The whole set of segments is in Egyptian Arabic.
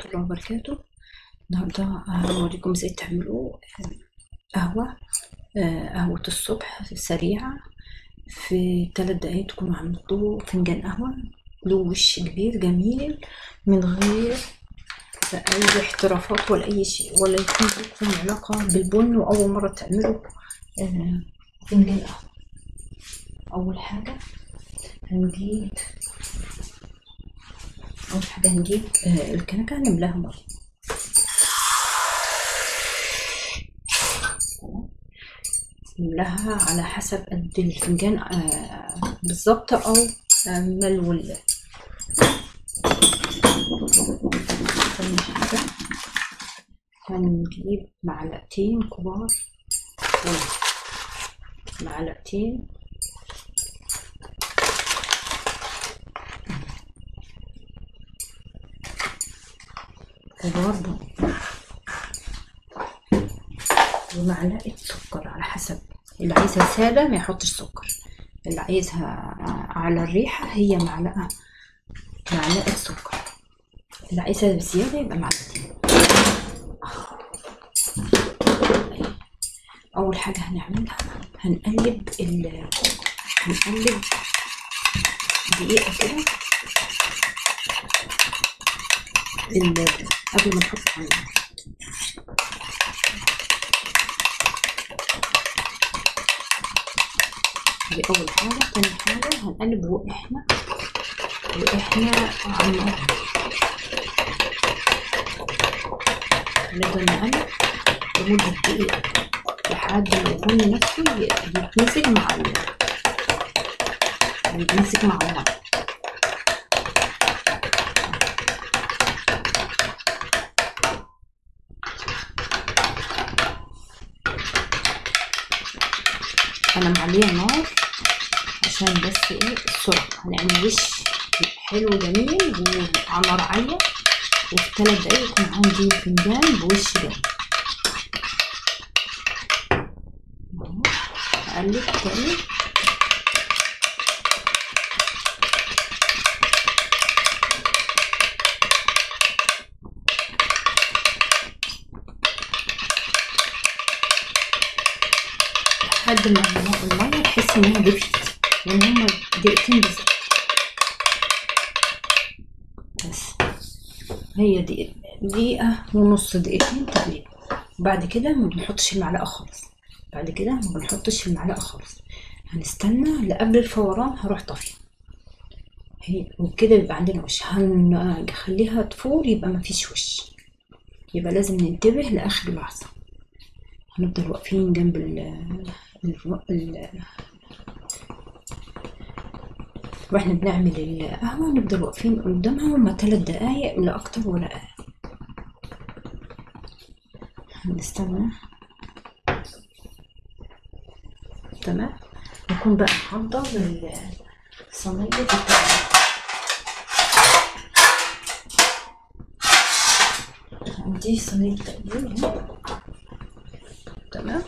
الله وبركاته النهاردة هوريكم ازاي تعملوا قهوة آه، قهوة الصبح سريعة في ثلاث دقايق تكونوا عملتوا فنجان قهوة له وش كبير جميل من غير أي احترافات ولا أي شيء ولا يكون لكم علاقة بالبن وأول مرة تعملوا آه، فنجان قهوة أول حاجة هنجيب أول حاجة هنجيب آه، الكنكة نملاها مية نملاها على حسب قد الفنجان آه، بالظبط أو آه، ملو ال- تاني حاجة هنجيب معلقتين كبار فول. معلقتين كبار بن ومعلقة سكر على حسب اللي عايزها سادة ما يحطش سكر اللي عايزها على الريحة هي معلقة معلقة سكر اللي عايزها بزيادة يبقى معلقتين أول حاجة هنعملها هنقلب ال هنقلب دقيقة كده ال- قبل ما نحط على النار دي أول حاجة تاني حاجة هنقلب وإحنا وإحنا على النار نفضل نقلب لمدة دقيقة لحد ما البن نفسه يتمسك مع ال يتمسك مع المية أنا معلية النار عشان بس ايه السرعة هنعمل وش حلو جميل وعلى نار عالية وفي تلات دقايق يكون عندي فنجان بوش ده أهو. أقلب تاني لحد ما المية المية تحس إنها دفيت لأن هما دقيقتين بس بس هي دقيقة دقيقة ونص دقيقتين تقريبا وبعد كده ما بنحطش المعلقة خالص بعد كده ما بنحطش المعلقة خالص هنستنى لقبل الفوران هروح طافية هي وكده يبقى عندنا وش هنخليها تفور يبقى مفيش وش يبقى لازم ننتبه لآخر لحظة هنفضل واقفين جنب ال ال- ال- واحنا بنعمل القهوة نفضل واقفين قدامها هما تلات دقايق لا أكتر ولا أقل هنستنى تمام نكون بقى نحضر الصينية بتاعتنا عندي صينية تقليم اهي تمام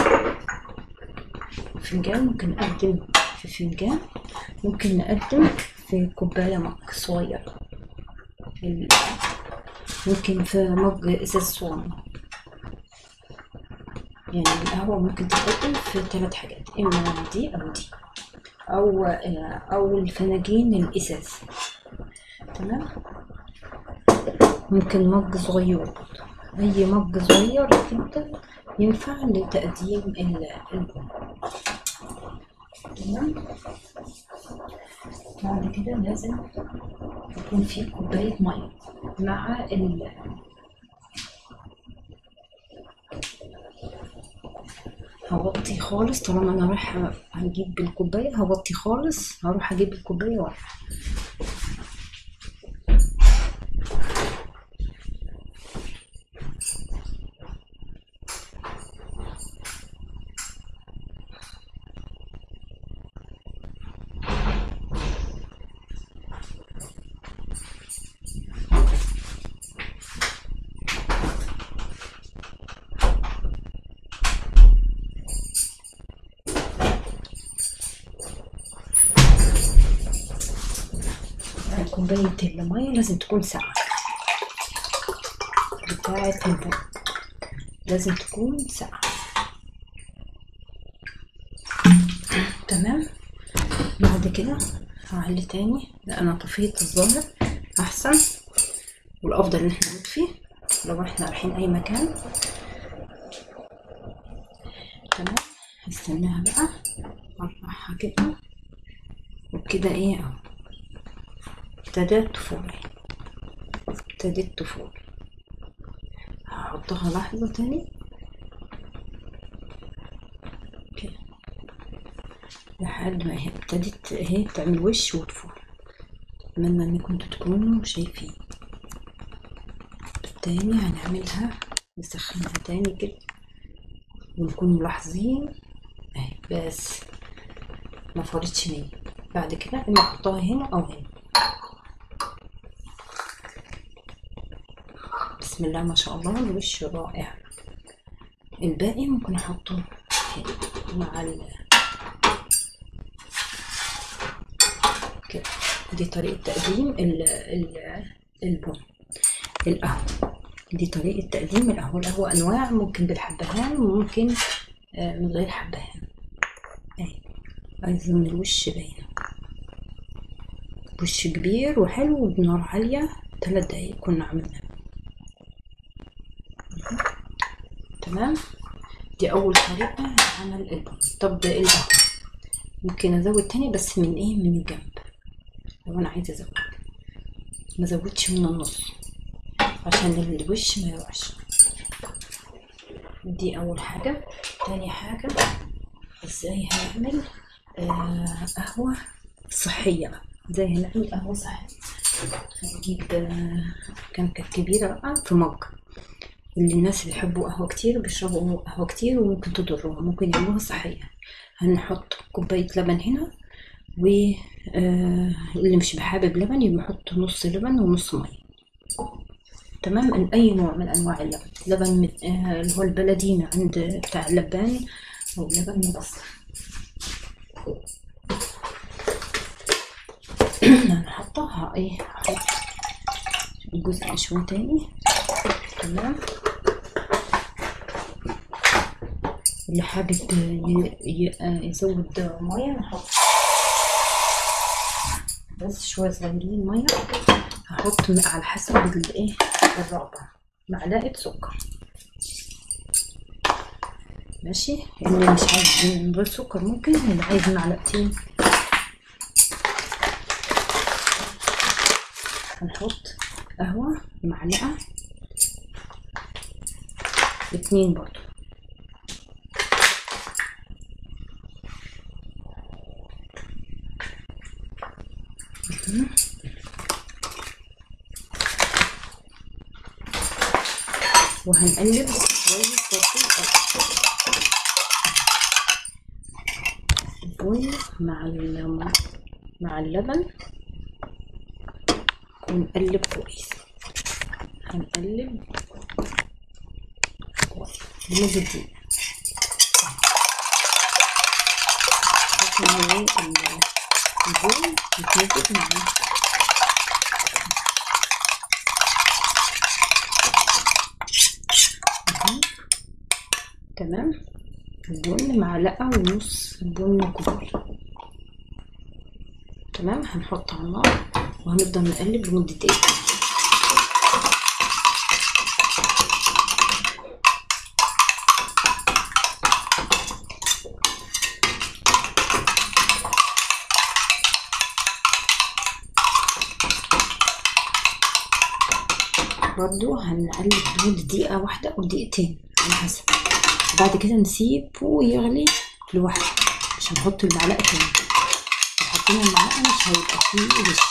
فنجان ممكن نقدم في فنجان ممكن نقدم في كوباية مج صغير ال- ممكن في مج ازاز صغير يعني القهوة ممكن تتقدم في ثلاث حاجات اما دي او دي او او الفناجين الازاز تمام ممكن مج صغير اي مج صغير جدا ينفع لتقديم ال- البن تمام بعد كده لازم يكون في كوباية مية مع ال هوطي خالص طالما انا رايحة هجيب الكوباية هوطي خالص هروح اجيب الكوباية وارجع كوباية المية لازم تكون ساقعة بتاعة البن لازم تكون ساقعة تمام بعد كده هعلي تاني لا انا طفيت الظاهر احسن والافضل ان احنا نطفي لو احنا رايحين اي مكان تمام هستناها بقى ارفعها كده وبكده ايه اهو ابتدت تفور ابتدت تفور هحطها لحظة تاني كده لحد ما هي ابتدت اهي تعمل وش وتفور اتمنى ان كنتوا تكونوا شايفين تاني هنعملها نسخنها تاني كده ونكون ملاحظين اهي بس ما فارتش مني بعد كده اما احطها هنا او هنا بسم الله ما شاء الله الوش رائع الباقي ممكن احطه هنا مع ال كده دي طريقة تقديم ال ال البن القهوة دي طريقة تقديم القهوة القهوة أنواع ممكن بالحبهان وممكن من غير حبهان اهي عايز من الوش باينة وش كبير وحلو وبنار عالية تلات دقايق كنا عملنا تمام دي أول طريقة لعمل البن طب القهوة ممكن أزود تاني بس من إيه من الجنب لو أنا عايزة أزود ما زودش من النص عشان الوش ما يوعش دي اول حاجة تاني حاجة ازاي هنعمل آه قهوة صحية بقى ازاي هنعمل قهوة صحية هنجيب آه كنكة كبيرة بقى في مج اللي الناس اللي بيحبوا قهوة كتير بيشربوا قهوة كتير وممكن تضرهم ممكن يعملوها صحية هنحط كوباية لبن هنا واللي مش بحابب لبن يبقى يحط نص لبن ونص مية تمام من اي نوع من انواع اللبن لبن من آه اللي هو البلدي من عند بتاع اللبان او لبن مبسط انا حطها ايه هحط جزء شوي تاني تمام اللي حابب يزود ميه نحط بس شويه صغيرين ميه هحط على حسب الايه الرغبة معلقة سكر ماشي اللي مش عايز من غير سكر ممكن اللي عايز معلقتين هنحط قهوة معلقة اتنين برضو وهنقلب كويس برضو البن مع مع اللبن ونقلب كويس هنقلب كويس لمدة دقيقة البن يتمزج مع تمام البن معلقة ونص بن كبار تمام هنحط على النار وهنفضل نقلب لمدة دقيقة برضو هنقلب لمدة دقيقة واحدة أو دقيقتين على حسب بعد كده نسيبه يغلي لوحده عشان نحط المعلقة تاني لو حطينا المعلقة مش هيبقى فيه وش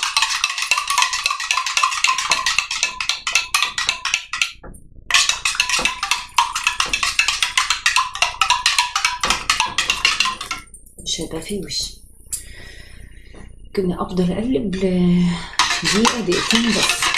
مش هيبقى فيه وش كنا افضل اقلب لدقيقة دقيقتين بس